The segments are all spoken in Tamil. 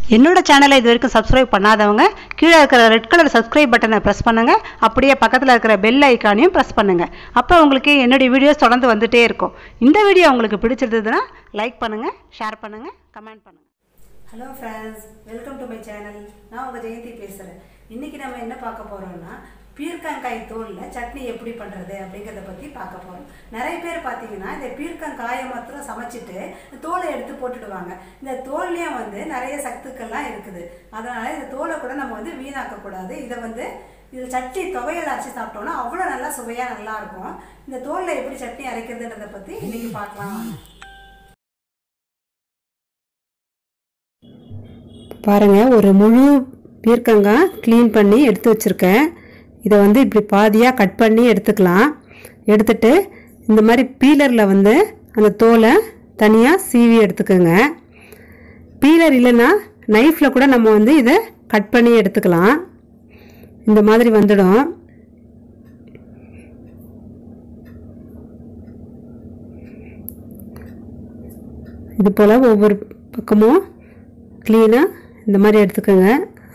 என்னோட சேனலை இது வரைக்கும் சப்ஸ்கிரைப் பண்ணாதவங்க கீழே இருக்கிற ரெட் கலர் சப்ஸ்கிரைப் பட்டனை ப்ரெஸ் பண்ணுங்க அப்படியே பக்கத்தில் இருக்கிற பெல் ஐக்கானையும் ப்ரெஸ் பண்ணுங்க அப்போ உங்களுக்கு என்னுடைய வீடியோஸ் தொடர்ந்து வந்துட்டே இருக்கும் இந்த வீடியோ உங்களுக்கு பிடிச்சிருந்ததுன்னா லைக் பண்ணுங்க ஷேர் பண்ணுங்க கமெண்ட் பண்ணுங்க hello friends welcome to my channel நான் உங்கள் ஜெயந்தி பேசுகிறேன் இன்றைக்கி நம்ம என்ன பார்க்க போகிறோம்னா பீர்க்கங்காய் தோலில் சட்னி எப்படி பண்ணுறது அப்படிங்கிறத பற்றி பார்க்க போகிறோம் நிறைய பேர் பார்த்தீங்கன்னா இந்த பீர்க்கங்காயை மாத்திரம் சமைச்சிட்டு இந்த தோலை எடுத்து போட்டுடுவாங்க இந்த தோல்லையும் வந்து நிறைய சத்துக்கள்லாம் இருக்குது அதனால் இந்த தோலை கூட நம்ம வந்து வீணாக்கக்கூடாது இதை வந்து இதில் சட்னி துவையல் அரைச்சி சாப்பிட்டோம்னா அவ்வளோ நல்லா சுவையாக நல்லா இருக்கும் இந்த தோலில் எப்படி சட்னி அரைக்கிறதுன்றதை பற்றி இன்றைக்கி பார்க்கலாம் வாங்க. பாருங்கள் ஒரு முழு பீர்க்கங்காய் க்ளீன் பண்ணி எடுத்து வச்சுருக்கேன் இதை வந்து இப்படி பாதியாக கட் பண்ணி எடுத்துக்கலாம் எடுத்துட்டு இந்த மாதிரி பீலரில் வந்து அந்த தோலை தனியாக சீவி எடுத்துக்கோங்க பீலர் இல்லைன்னா நைஃப்பில் கூட நம்ம வந்து இதை கட் பண்ணி எடுத்துக்கலாம் இந்த மாதிரி வந்துடும் இது போல் ஒவ்வொரு பக்கமும் க்ளீனாக இந்த மாதிரி எடுத்துக்கோங்க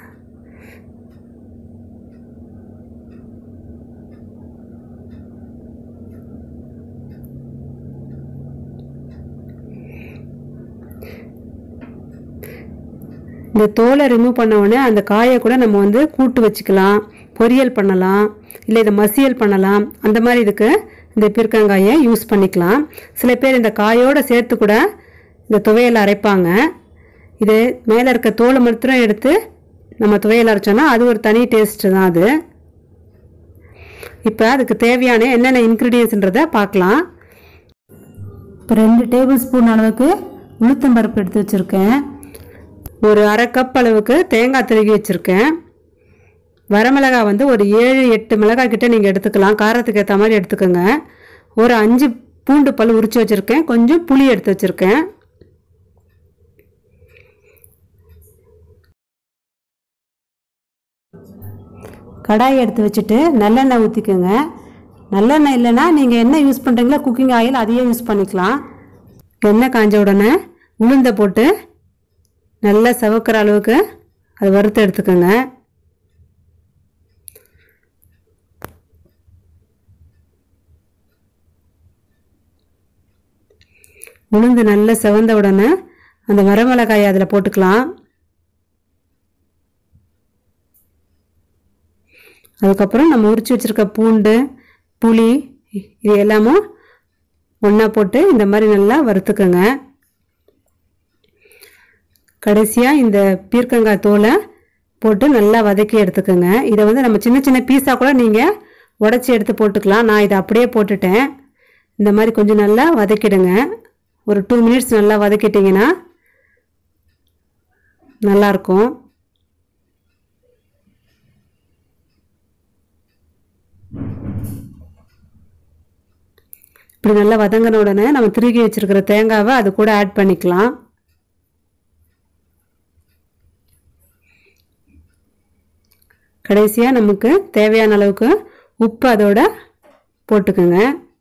இந்த தோலை ரிமூவ் பண்ண உடனே அந்த காயை கூட நம்ம வந்து கூட்டு வச்சுக்கலாம் பொரியல் பண்ணலாம் இல்லை இதை மசியல் பண்ணலாம் அந்த மாதிரி இதுக்கு இந்த பீர்க்கங்காயை யூஸ் பண்ணிக்கலாம் சில பேர் இந்த காயோடு சேர்த்து கூட இந்த துவையல் அரைப்பாங்க இது மேலே இருக்க தோலை மாத்திரம் எடுத்து நம்ம துவையல் அரைச்சோன்னா அது ஒரு தனி டேஸ்ட்டு தான் அது இப்போ அதுக்கு தேவையான என்னென்ன இன்க்ரீடியன்ஸ்ன்றதை பார்க்கலாம் இப்போ ரெண்டு டேபிள் ஸ்பூன் அளவுக்கு உளுத்தம்பருப்பு எடுத்து வச்சுருக்கேன் ஒரு அரை கப் அளவுக்கு தேங்காய் திருகி வச்சுருக்கேன் வரமிளகாய் வந்து ஒரு ஏழு எட்டு மிளகாய் கிட்ட நீங்கள் எடுத்துக்கலாம் காரத்துக்கு ஏற்ற மாதிரி எடுத்துக்கோங்க ஒரு அஞ்சு பூண்டு பல் உரிச்சு வச்சுருக்கேன் கொஞ்சம் புளி எடுத்து வச்சுருக்கேன் கடாய் எடுத்து வச்சுட்டு நல்லெண்ணெய் ஊற்றிக்கோங்க நல்லெண்ணெய் இல்லைன்னா நீங்கள் என்ன யூஸ் பண்ணுறீங்களோ குக்கிங் ஆயில் அதையே யூஸ் பண்ணிக்கலாம் எண்ணெய் காஞ்ச உடனே உளுந்தை போட்டு நல்லா செவக்கிற அளவுக்கு அதை வறுத்து எடுத்துக்கோங்க உளுந்து நல்லா செவந்த உடனே அந்த வரமிளகாயை அதில் போட்டுக்கலாம் அதுக்கப்புறம் நம்ம உரிச்சு வச்சுருக்க பூண்டு புளி இது எல்லாமும் ஒன்றா போட்டு இந்த மாதிரி நல்லா வறுத்துக்கோங்க கடைசியாக இந்த பீர்க்கங்காய் தோலை போட்டு நல்லா வதக்கி எடுத்துக்கோங்க இதை வந்து நம்ம சின்ன சின்ன பீஸாக கூட நீங்கள் உடச்சி எடுத்து போட்டுக்கலாம் நான் இதை அப்படியே போட்டுட்டேன் இந்த மாதிரி கொஞ்சம் நல்லா வதக்கிடுங்க ஒரு டூ மினிட்ஸ் நல்லா வதக்கிட்டிங்கன்னா நல்லாயிருக்கும் இப்படி நல்லா வதங்கின உடனே நம்ம திருகி வச்சுருக்கிற தேங்காவை அது கூட ஆட் பண்ணிக்கலாம் கடைசியாக நமக்கு தேவையான அளவுக்கு உப்பு அதோட போட்டுக்குங்க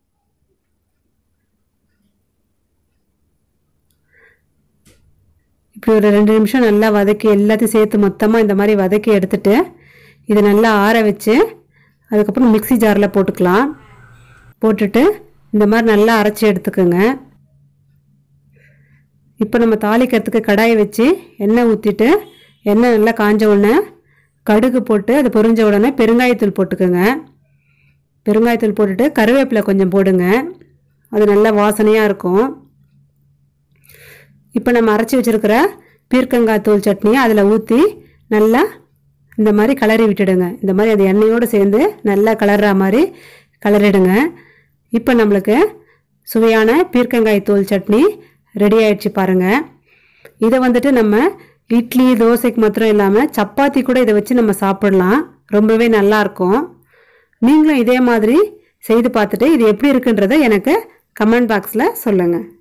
இப்படி ஒரு ரெண்டு நிமிஷம் நல்லா வதக்கி எல்லாத்தையும் சேர்த்து மொத்தமாக இந்த மாதிரி வதக்கி எடுத்துட்டு இதை நல்லா ஆற வச்சு அதுக்கப்புறம் மிக்ஸி ஜாரில் போட்டுக்கலாம் போட்டுட்டு இந்த மாதிரி நல்லா அரைச்சி எடுத்துக்கோங்க இப்போ நம்ம தாளிக்கிறதுக்கு கடாயை வச்சு எண்ணெய் ஊற்றிட்டு எண்ணெய் நல்லா காஞ்ச உடனே கடுகு போட்டு அது பொரிஞ்ச உடனே பெருங்காயத்தூள் போட்டுக்கோங்க பெருங்காயத்தூள் போட்டுட்டு கருவேப்பிலை கொஞ்சம் போடுங்க அது நல்லா வாசனையாக இருக்கும் இப்போ நம்ம அரைச்சி வச்சுருக்கிற பீர்க்கங்காய் தூள் சட்னியை அதில் ஊற்றி நல்லா இந்த மாதிரி கலரி விட்டுடுங்க இந்த மாதிரி அது எண்ணெயோடு சேர்ந்து நல்லா கலர்ற மாதிரி கலரிடுங்க இப்போ நம்மளுக்கு சுவையான பீர்க்கங்காய் தூள் சட்னி ரெடி ஆயிடுச்சு பாருங்கள் இதை வந்துட்டு நம்ம இட்லி தோசைக்கு மாத்திரம் இல்லாமல் சப்பாத்தி கூட இதை வச்சு நம்ம சாப்பிடலாம் ரொம்பவே நல்லாயிருக்கும் நீங்களும் இதே மாதிரி செய்து பார்த்துட்டு இது எப்படி இருக்குன்றதை எனக்கு கமெண்ட் பாக்ஸில் சொல்லுங்கள்